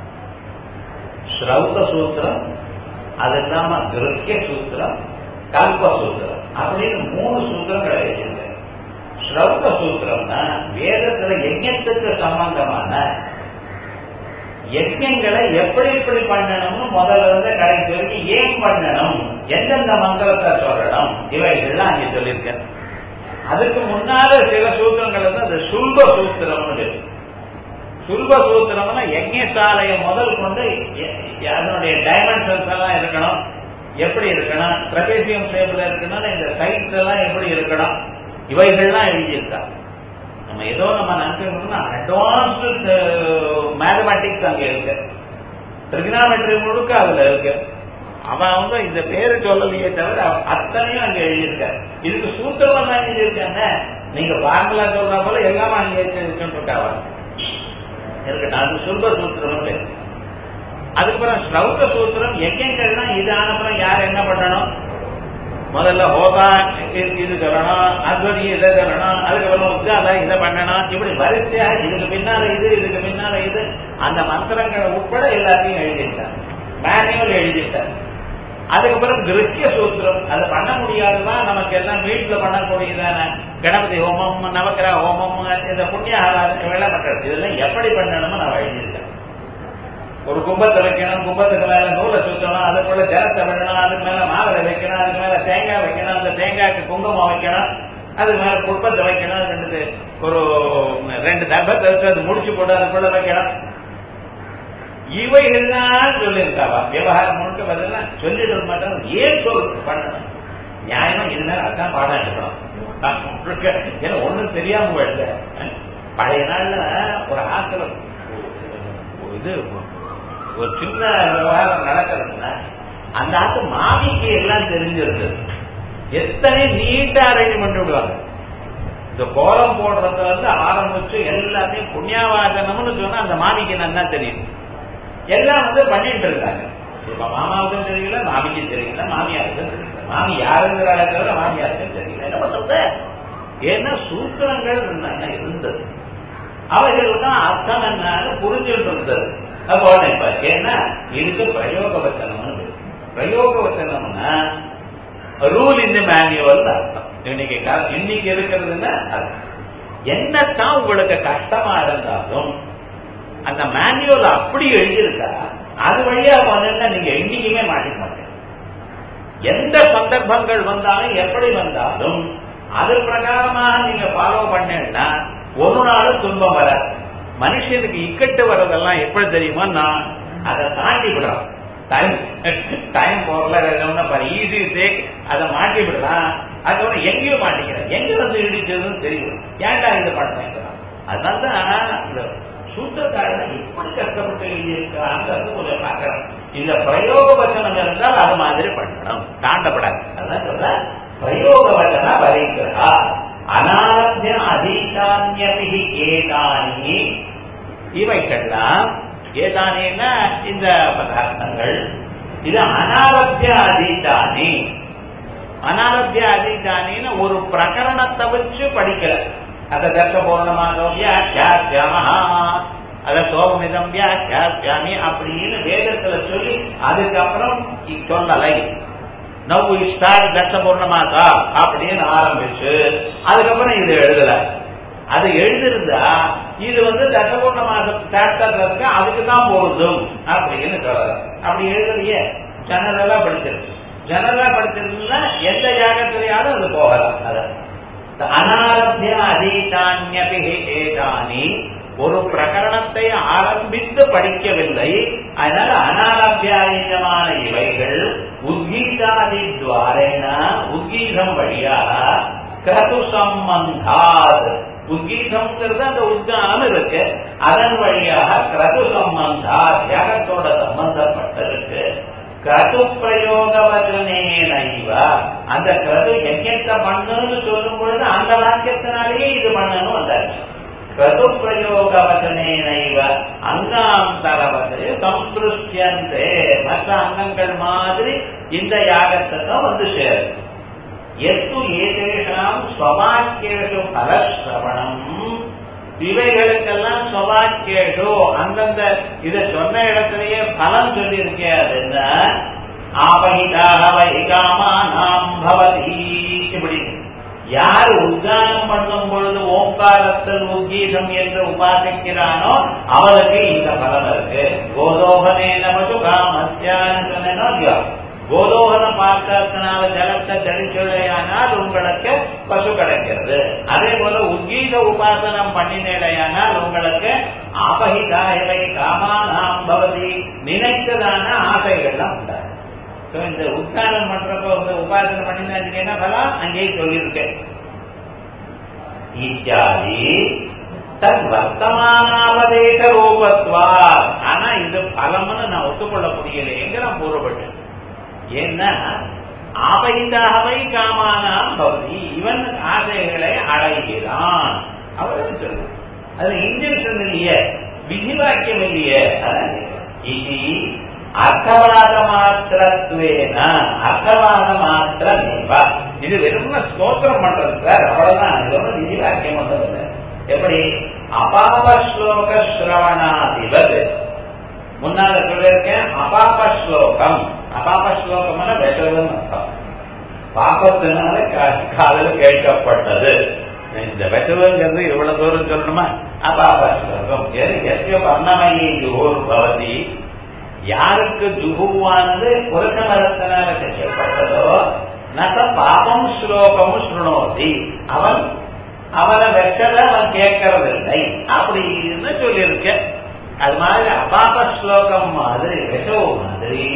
S1: ஸ்ரௌத சூத்திரம் அது இல்லாம கிருத்திய சூத்திரம் கல்பசூத்திரம் அப்படின்னு மூணு சூத்திரங்களை எழுதியிருக்க ஸ்ரௌத சூத்திரம்னா வேதத்துல யஜ்யத்துக்கு சம்பந்தமான யஜ்யங்களை எப்படி எப்படி பண்ணணும்னு முதல்ல இருந்து கடைசி வரைக்கும் ஏன் பண்ணணும் எந்தெந்த மந்திரத்தை சொல்லணும் இவைகள்லாம் அங்கே சொல்லியிருக்கேன் அதுக்கு முன்னால சில சூத்திரங்கள் வந்து அந்த சுல்ப சூத்திரம்னு சுல்ப சூத்திரம்னா யஜ்யசாலையை முதல் கொண்டு அதனுடைய டைமென்ஷன்ஸ் எல்லாம் இருக்கணும் எப்படி இருக்கணும் ட்ரபேசியம் ஷேப்ல இருக்கணும் இந்த சைட்ஸ் எல்லாம் எப்படி இருக்கணும் இவைகள்லாம் எழுதியிருக்கா நம்ம ஏதோ நம்ம நினைச்சோம்னா அட்வான்ஸ்டு மேத்தமேட்டிக்ஸ் அங்க இருக்கு ட்ரிகனாமெட்ரி முழுக்க அதுல இருக்கு அவன் வந்து இந்த பேரு சொல்லலையே தவிர அத்தனையும் அங்க எழுதியிருக்க இதுக்கு சூத்திரம் தான் எழுதியிருக்காங்க நீங்க பார்முலா சொல்ற போல எல்லாமே அங்கே இருக்குன்னு இருக்காவா இருக்கட்டும் அது சொல்ப சூத்திரம் பேர் அதுக்கப்புறம் ஸ்ரௌத சூத்திரம் யஜ்யங்கள்லாம் இது ஆனப்புறம் யார் என்ன பண்ணணும் முதல்ல ஹோதா இது சொல்லணும் அத்வதி இதை சொல்லணும் அதுக்கப்புறம் உத்காதா இதை பண்ணணும் இப்படி வரிசையா இதுக்கு பின்னால இது இதுக்கு பின்னால இது அந்த மந்திரங்களை உட்பட எல்லாத்தையும் எழுதிட்டார் மேனுவல் எழுதிட்டார் அதுக்கப்புறம் திருத்திய சூத்திரம் அதை பண்ண முடியாதுதான் நமக்கு எல்லாம் வீட்டுல பண்ணக்கூடியதான கணபதி ஹோமம் நவக்கிரக ஹோமம் இந்த புண்ணிய வேலை பண்றது இதெல்லாம் எப்படி பண்ணணுமோ நான் எழுதியிருக்கேன் ஒரு கும்பத்தை வைக்கணும் கும்பத்துக்கு மேல நூலை சுத்தணும் அதுக்குள்ள ஜலத்தை விடணும் அதுக்கு மேல மாவிளை வைக்கணும் அதுக்கு மேல தேங்காய் வைக்கணும் அந்த தேங்காய்க்கு குங்குமம் வைக்கணும் அதுக்கு மேல குப்பத்தை வைக்கணும் ரெண்டு ஒரு ரெண்டு தர்பத்தை வச்சு அது முடிச்சு போட்டு அதுக்குள்ள வைக்கணும் இவைகள்லாம் சொல்லியிருக்காவா விவகாரம் முழுக்க பதிலா சொல்லிட்டு மாட்டோம் ஏன் சொல் பண்ணணும் நியாயமா இருந்தா அதான் பாடம் எடுக்கணும் ஏன்னா ஒண்ணும் தெரியாம போயிடுது பழைய நாள்ல ஒரு ஆசிரம் இது ஒரு சின்ன விவகாரம் நடக்கிறதுனா அந்த ஆத்து மாமிக்கு எல்லாம் தெரிஞ்சிருந்தது எத்தனை நீட்டா அரேஞ்ச் பண்ணி விடுவாங்க இந்த கோலம் போடுறதுல இருந்து ஆரம்பிச்சு எல்லாத்தையும் புண்ணியாவாசனம்னு சொன்னா அந்த மாமிக்கு நல்லா தெரியும் எல்லாம் வந்து பண்ணிட்டு இருக்காங்க இப்ப மாமாவுக்கும் தெரியல மாமிக்கும் தெரியல மாமியாருக்கும் தெரியல மாமி யாருங்கிறாங்க தவிர மாமியாருக்கும் தெரியல என்ன பண்றது ஏன்னா சூத்திரங்கள் இருந்தது அவைகள் தான் அர்த்தம் என்னன்னு புரிஞ்சுட்டு இருந்தது அப்போ இப்ப ஏன்னா இதுக்கு பிரயோக வச்சனம்னு பிரயோக வச்சனம்னா ரூல் இந்த மேனுவல் அர்த்தம் இன்னைக்கு இன்னைக்கு இருக்கிறதுன்னா என்னத்தான் உங்களுக்கு கஷ்டமா இருந்தாலும் அந்த மேனுவல் அப்படி எழுதியிருக்கா அது வழியா போனா நீங்க என்னைக்குமே மாட்டிக்க மாட்டீங்க எந்த சந்தர்ப்பங்கள் வந்தாலும் எப்படி வந்தாலும் அது பிரகாரமாக நீங்க ஃபாலோ பண்ணேன்னா ஒரு நாளும் துன்பம் வராது மனுஷனுக்கு இக்கட்டு வர்றதெல்லாம் எப்படி தெரியுமா நான் அதை தாண்டி விடுறோம் டைம் டைம் போகல ஈஸி சேக் அதை மாட்டி விடலாம் அதுக்கப்புறம் எங்கேயும் மாட்டிக்கிறேன் எங்க வந்து இடிச்சதுன்னு தெரியும் ஏன்டா இது பண்றேன் அதனால்தான் இந்த சூத்திரக்காரன் எப்படி கஷ்டப்பட்டு எழுதியிருக்காங்கிறது கொஞ்சம் பார்க்கிறோம் இந்த பிரயோக வச்சனம் இருந்தால் அது மாதிரி பண்ணணும் தாண்டப்படாது அதான் சொல்ற பிரயோக வச்சனா வரைக்கிறா அனாரத்திய அதீதான்யபி ஏதானி இவைகள்லாம் ஏதானின்னா இந்த பதார்த்தங்கள் இது அனாரத்திய அதீதானி அனாரத்திய அதீதானின்னு ஒரு பிரகரணத்தை வச்சு படிக்கல அத தர்க்க பூர்ணமாக அத சோகமிதம் வியாமி அப்படின்னு வேதத்துல சொல்லி அதுக்கப்புறம் சொல்லலை நவ் ஸ்டார் தசபூர்ணமாதா அப்படின்னு ஆரம்பிச்சு அதுக்கப்புறம் இது எழுதல அது எழுதிருந்தா இது வந்து தசபூர்ண மாசம் சாப்டர்ல இருக்கு அதுக்கு தான் பொருந்தும் அப்படின்னு சொல்லலாம் அப்படி எழுதலையே ஜெனரலா படிச்சிருக்கு ஜெனரலா படிச்சிருந்தா எந்த ஜாகத்திலேயாவது அது போகலாம் அதான் அனாரத்திய அதீதான்யபி ஏதானி ஒரு பிரகரணத்தை ஆரம்பித்து படிக்கவில்லை அதனால அனாரத்தியாயமான இவைகள் உத்கீதாதி துவாரேன உத்கீதம் வழியாக கிரது சம்பந்தாத் உத்கீதம்ங்கிறது அந்த உத்கானம் இருக்கு அதன் வழியாக கிரது சம்பந்தா தியாகத்தோட சம்பந்தப்பட்டிருக்கு கிரது பிரயோக வச்சனேனைவ அந்த கிரது எங்கெங்க பண்ணுன்னு சொல்லும் பொழுது அந்த வாக்கியத்தினாலேயே இது பண்ணணும் வந்தாச்சு கிரது பிரயோக வச்சனேனைவ அங்காந்தரவது சம்பிருஷ்யந்தே மற்ற அங்கங்கள் மாதிரி இந்த யாகத்தை வந்து சேரும் எத்து ஏதேஷாம் ஸ்வவாக்கியேஷு பலஸ்ரவணம் இவைகளுக்கெல்லாம் ஸ்வவாக்கியேஷு அந்தந்த இதை சொன்ன இடத்திலேயே பலம் சொல்லி இருக்கே அது என்ன ஆபகிதாக வைகாமா நாம் பவதி இப்படி யார் உத்கானம் பண்ணும் பொழுது ஓங்காரத்தில் உத்கீதம் என்று உபாசிக்கிறானோ அவருக்கு இந்த பலம் இருக்கு கோதோகனே நமது காமத்தியான்னு சொன்னேனோ இல்லையோ கோதோகனம் பார்த்ததுனால ஜலத்தை தெளிச்சுடையானால் உங்களுக்கு பசு கிடைக்கிறது அதே போல உத்கீத உபாசனம் பண்ணினேடையானால் உங்களுக்கு ஆபகிதாயவை காமானாம் பவதி நினைத்ததான ஆசைகள்லாம் உண்டாகும் இந்த உத்தானம் பண்றப்ப வந்து உபாசனை பண்ணினா என்ன பலம் அங்கேயே சொல்லியிருக்கேன் இத்தியாதி தன் வர்த்தமானாவதேக ரூபத்வா ஆனா இது பலம்னு நான் ஒத்துக்கொள்ள முடியலையேங்கிற பூர்வப்பட்டேன் ஏன்னா ஆபைந்தாகவை காமானாம் பகுதி இவன் ஆசைகளை அடைகிறான் அவர் சொல்லு அது இன்ஜெக்ஷன் இல்லையே விதிவாக்கியம் இல்லையே இது அர்த்தவாத மாத்திரத்துவேன அர்த்தவாத மாத்திரமேவா இது வெறும் ஸ்தோத்திரம் பண்றது சார் அவ்வளவுதான் இது ஒன்றும் விதிவாக்கியம் பண்றது எப்படி அபாப ஸ்லோக ஸ்ரவணாதிபது முன்னால சொல்லியிருக்கேன் அபாப ஸ்லோகம் அபாப ஸ்லோகம்னா வெட்டதுன்னு அர்த்தம் பாப்பத்தினால காதல் கேட்கப்பட்டது இந்த வெட்டதுங்கிறது இவ்வளவு தூரம் சொல்லணுமா அபாப ஸ்லோகம் எஸ்ய வர்ணமயி ஜுகூர் பவதி யாருக்கு ஜுகுவானது புருஷ மரத்தினால செய்யப்பட்டதோ நச பாபம் ஸ்லோகமும் சுணோதி அவன் அவனை வெட்டத அவன் கேட்கறதில்லை அப்படின்னு சொல்லியிருக்க அது மாதிரி அபாப ஸ்லோகம் மாதிரி விஷோ மாதிரி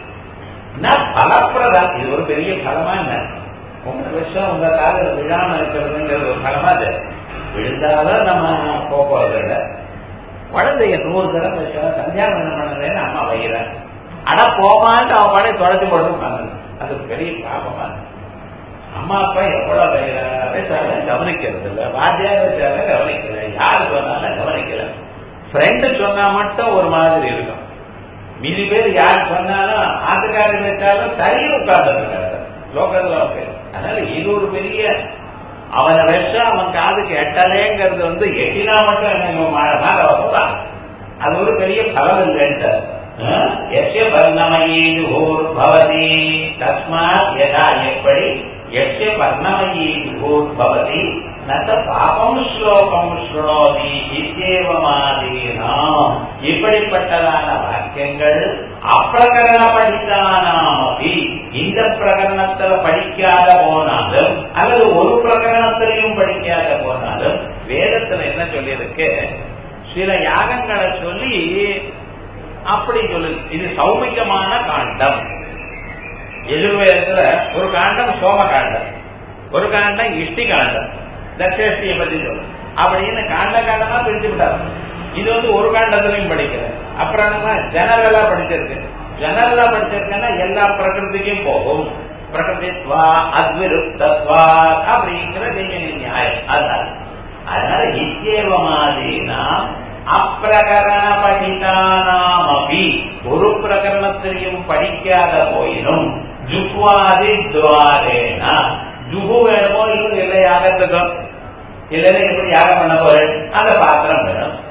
S1: பலப்பிரதம் இது ஒரு பெரிய பலமா என்ன உங்க விஷம் உங்க காலில் விழாம இருக்கிறதுங்கிறது ஒரு பலமா அது விழுந்தாதான் நம்ம போக்குவரது இல்லை குழந்தைய நூறு தடவை வச்சா சந்தியாவனம் பண்ணலன்னு அம்மா வைகிறான் அட போமான்னு அவன் படை தொடச்சு போட்டு அது பெரிய பாபமா அம்மா அப்பா எவ்வளவு வச்சாலும் கவனிக்கிறது இல்லை வாத்தியார் வச்சாலும் கவனிக்கல யாரு சொன்னாலும் கவனிக்கல ஃப்ரெண்டு சொன்னா மட்டும் ஒரு மாதிரி இருக்கும் மீதி பேர் யார் சொன்னாலும் ஆட்டுக்காரர் வச்சாலும் சரியும் உட்கார்ந்து லோக்கல்ல அதனால இது ஒரு பெரிய அவனை வச்சா அவன் காதுக்கு எட்டலேங்கிறது வந்து எட்டினா மட்டும் என்ன அது ஒரு பெரிய பலம் இல்லைன்ட்டு எஸ்ய பர்ணமயீது ஓர் பவதி தஸ்மாத் யதா எப்படி எஸ்ய பர்ணமயீது ஓர் பவதி நத்த பாபம் ஸ்லோகம் ஸ்ருணோதி இத்தேவமாதீனா இப்படிப்பட்டதான வாக்கியங்கள் அப்பிரகரண படித்தானாமபி இந்த பிரகரணத்துல படிக்காத போனாலும் அல்லது ஒரு பிரகரணத்திலையும் படிக்காத போனாலும் வேதத்துல என்ன சொல்லியிருக்கு சில யாகங்களை சொல்லி அப்படி சொல்லு இது சௌமிகமான காண்டம் எதிர்வேதத்துல ஒரு காண்டம் சோம காண்டம் ஒரு காண்டம் இஷ்டி காண்டம் தட்சேஷ்டியை பத்தி சொல்லு அப்படின்னு காண்ட காண்டமா பிரிச்சு விட்டாரு இது வந்து ஒரு காண்டத்திலையும் படிக்கல அப்புறம் ஜெனரலா படிச்சிருக்கு ஜெனரலா படிச்சிருக்கேன்னா எல்லா பிரகிருதிக்கும் போகும் பிரகிருதித்வா அத்விருத்தத்வா அப்படிங்கிற நீங்க நியாயம் அதனால அதனால இத்தியேவமாதீனா அப்பிரகரண படித்தானாமபி ஒரு பிரகரணத்திலையும் படிக்காத போயினும் ஜுக்வாதி துவாரேனா ஜுகு வேணுமோ இன்னும் இல்லை யாகத்துக்கும் இல்லைன்னா எப்படி யாகம் பண்ண போறேன் அந்த பாத்திரம் வேணும்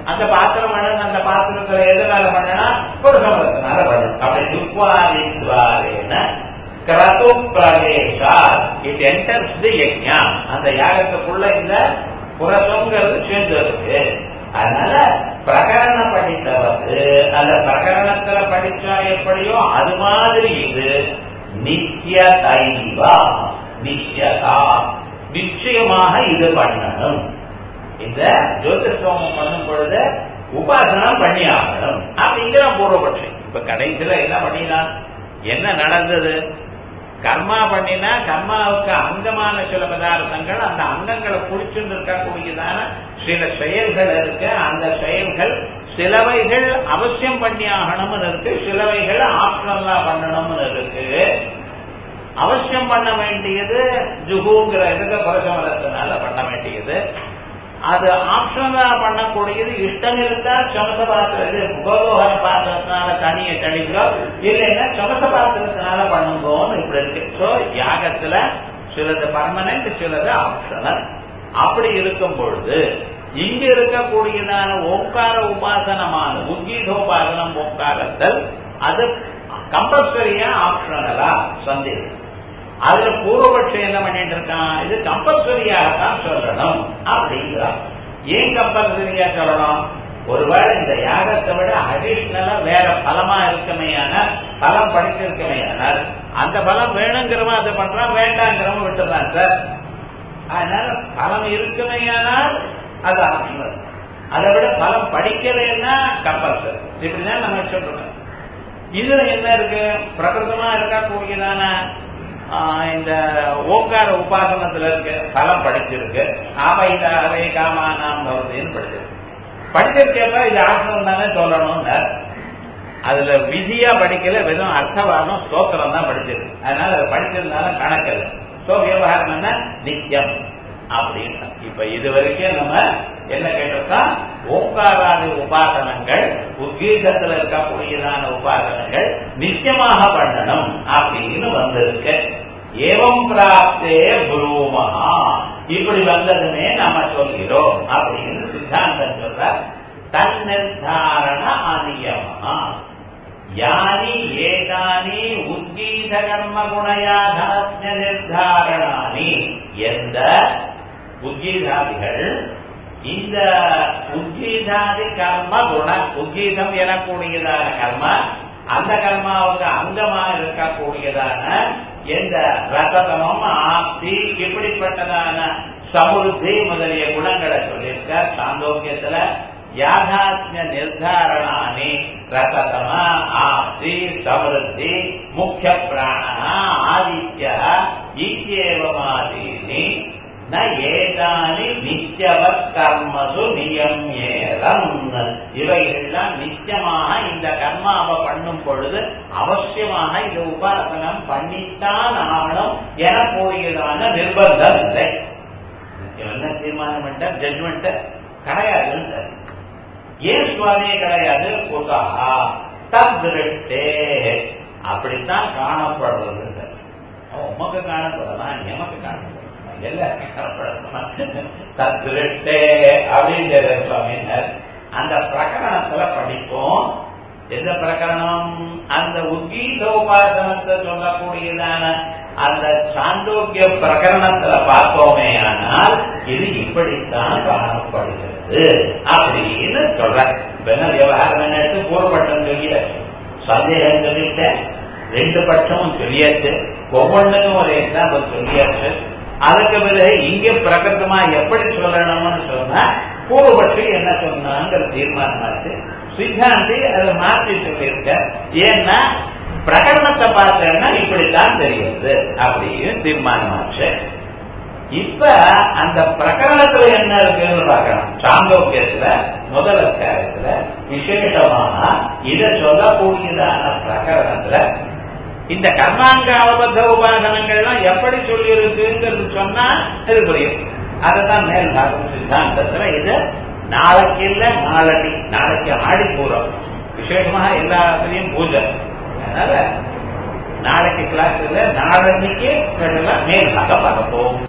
S1: அந்த பாத்திரம் பண்ணணும் அந்த பாத்திரத்துல எதனால பண்ணனா புருஷ மதத்தினால பண்ணணும் அப்படி துவாரித்வாரேன கிரது பிரவேசா இட் என்டர்ஸ் தி யஜ்ஞா அந்த யாகத்துக்குள்ள இந்த புரசங்கிறது சேர்ந்து இருக்கு அதனால பிரகரண படித்தவது அந்த பிரகரணத்துல படிச்சா எப்படியோ அது மாதிரி இது நித்திய தைவா நித்தியதா நிச்சயமாக இது பண்ணணும் இந்த ஜோதிஷோமம் பண்ணும் பொழுது உபாசனம் பண்ணி ஆகணும் அப்படிங்கிற பூர்வபட்சம் இப்ப கடைசியில என்ன பண்ணினான் என்ன நடந்தது கர்மா பண்ணினா கர்மாவுக்கு அங்கமான சில பதார்த்தங்கள் அந்த அங்கங்களை புடிச்சுட்டு இருக்கக்கூடியதான சில செயல்கள் இருக்கு அந்த செயல்கள் சிலவைகள் அவசியம் பண்ணி ஆகணும்னு இருக்கு சிலவைகள் ஆப்ஷனலா பண்ணணும்னு இருக்கு அவசியம் பண்ண வேண்டியது ஜுகுங்கிற இதுக்கு புரசமரத்தினால பண்ண வேண்டியது அது ஆப்ஷனலா பண்ணக்கூடியது இஷ்டம் இருந்தா சமச பாத்திரது உபகோகர பாத்திரத்தினால தனியை கழிக்கிறோம் இல்லைன்னா சமச பாத்திரத்தினால பண்ணுங்கோன்னு இப்படி இருக்கு சோ யாகத்துல சிலது பர்மனன்ட் சிலது ஆப்ஷனல் அப்படி இருக்கும் பொழுது இங்க இருக்கக்கூடியதான ஓங்கார உபாசனமான உத்கீதோபாசனம் ஓங்காரத்தல் அது கம்பல்சரியா ஆப்ஷனலா சந்தேகம் அதுல பூர்வபட்சம் என்ன பண்ணிட்டு இருக்கான் இது கம்பல்சரியாகத்தான் சொல்லணும் அப்படிங்கிறான் ஏன் கம்பல்சரியா சொல்லணும் ஒருவேளை இந்த யாகத்தை விட அடிஷ்னலா வேற பலமா இருக்குமையான பலம் படிச்சிருக்குமையானால் அந்த பலம் வேணுங்கிறவன் அதை பண்றான் வேண்டாங்கிறவன் விட்டுறான் சார் அதனால பலம் இருக்குமையானால் அது ஆப்ஷனல் அதை விட பலம் படிக்கலைன்னா கம்பல்சரி இப்படிதான் நம்ம சொல்றோம் இதுல என்ன இருக்கு பிரகிருதமா இருக்கக்கூடியதான இந்த ஓங்கார உபாசனத்துல இருக்கு பலம் படிச்சிருக்கு ஆபைதாவே காமானாம் பவதின்னு படிச்சிருக்கு படிச்சிருக்கேப்ப இது ஆசனம் தானே சொல்லணும்னு அதுல விதியா படிக்கல வெறும் அர்த்தவாதம் ஸ்தோத்திரம் தான் படிச்சிருக்கு அதனால அது படிச்சிருந்தாலும் கணக்கில்ல சோ விவகாரம் என்ன நித்தியம் அப்படின்னு இப்ப இது வரைக்கும் நம்ம என்ன கேட்டிருக்கோம் ஓங்காராதி உபாசனங்கள் உத்கீதத்துல இருக்கக்கூடியதான உபாசனங்கள் நிச்சயமாக பண்ணணும் அப்படின்னு வந்திருக்கு ஏவம் பிராப்தே குருமஹா இப்படி வந்ததுமே நாம சொல்கிறோம் அப்படின்னு சித்தாந்தம் சொல்ற தன்னிர்தாரண அநியமா யானி ஏதானி உத்கீத கர்ம குணயாதாத்ய நிர்தாரணானி எந்த உத்கீதாதிகள் இந்த உத்கீதாதி கர்ம குண உத்கீதம் எனக்கூடியதான கர்ம அந்த கர்மாவுக்கு அங்கமா இருக்கக்கூடியதான எந்த ரசதமம் ஆப்தி இப்படிப்பட்டதான சமுருத்தி முதலிய குணங்களை சொல்லியிருக்க சாந்தோக்கியத்துல யாதாத்மிய நிர்தாரணானி ரசதம ஆப்தி சமுருத்தி முக்கிய பிராண ஆதித்ய இத்தியேவமாதீனி ந ஏதானி நித்தியவத் கர்மசு நியமேதம் இவைகள்லாம் நிச்சயமாக இந்த கர்மாவை பண்ணும் பொழுது அவசியமாக இந்த உபாசனம் பண்ணித்தான் ஆகணும் எனக்கூடியதான நிர்பந்தம் இல்லை என்ன தீர்மானம் பண்ண ஜட்மெண்ட் கிடையாது ஏன் சுவாமியே கிடையாது புதா தத்ருஷ்டே அப்படித்தான் காணப்படுறது உமக்கு காணப்படலாம் எமக்கு காணப்படலாம் தத்ருஷ்டே அப்படின்னு சுவாமினர் அந்த பிரகரணத்துல படிப்போம் எந்த பிரகரணம் அந்த உத்கீதோபாசனத்தை சொல்லக்கூடியதான அந்த சாந்தோக்கிய பிரகரணத்துல பார்த்தோமே ஆனால் இது இப்படித்தான் காணப்படுகிறது அப்படின்னு சொல்ற இப்ப என்ன விவகாரம் என்ன எடுத்து பூர்வப்பட்டம் சொல்லியாச்சு சந்தேகம் சொல்லிட்டேன் ரெண்டு பட்சமும் சொல்லியாச்சு ஒவ்வொன்றுக்கும் ஒரு எக்ஸாம்பிள் சொல்லியாச்சு அதுக்கு பிறகு இங்க பிரகடமா எப்படி சொல்லணும்னு சொன்னா பூர்வபட்சி என்ன சொன்னாங்கிற தீர்மானமாச்சு சித்தாந்தி அதை மாற்றி சொல்லியிருக்க ஏன்னா பிரகடனத்தை பார்த்தேன்னா இப்படித்தான் தெரியுது அப்படின்னு தீர்மானமாச்சு இப்ப அந்த பிரகரணத்துல என்ன இருக்குன்னு பார்க்கணும் சாந்தோக்கியத்துல முதல் அத்தியாயத்துல விசேஷமாக இதை சொல்லக்கூடியதான பிரகரணத்துல இந்த கர்மாங்க அவபத்த உபாசனங்கள்லாம் எப்படி சொல்லி இருக்குங்கிறது சொன்னா இது புரியும் அதுதான் மேல் பாகம் சித்தாந்தத்துல இது நாளைக்கு இல்ல நாளடி நாளைக்கு ஆடி பூரம் விசேஷமாக எல்லாத்துலயும் பூஜை அதனால நாளைக்கு கிளாஸ் இல்ல நாளன்னைக்கு மேல் பாகம் பார்க்க போகும்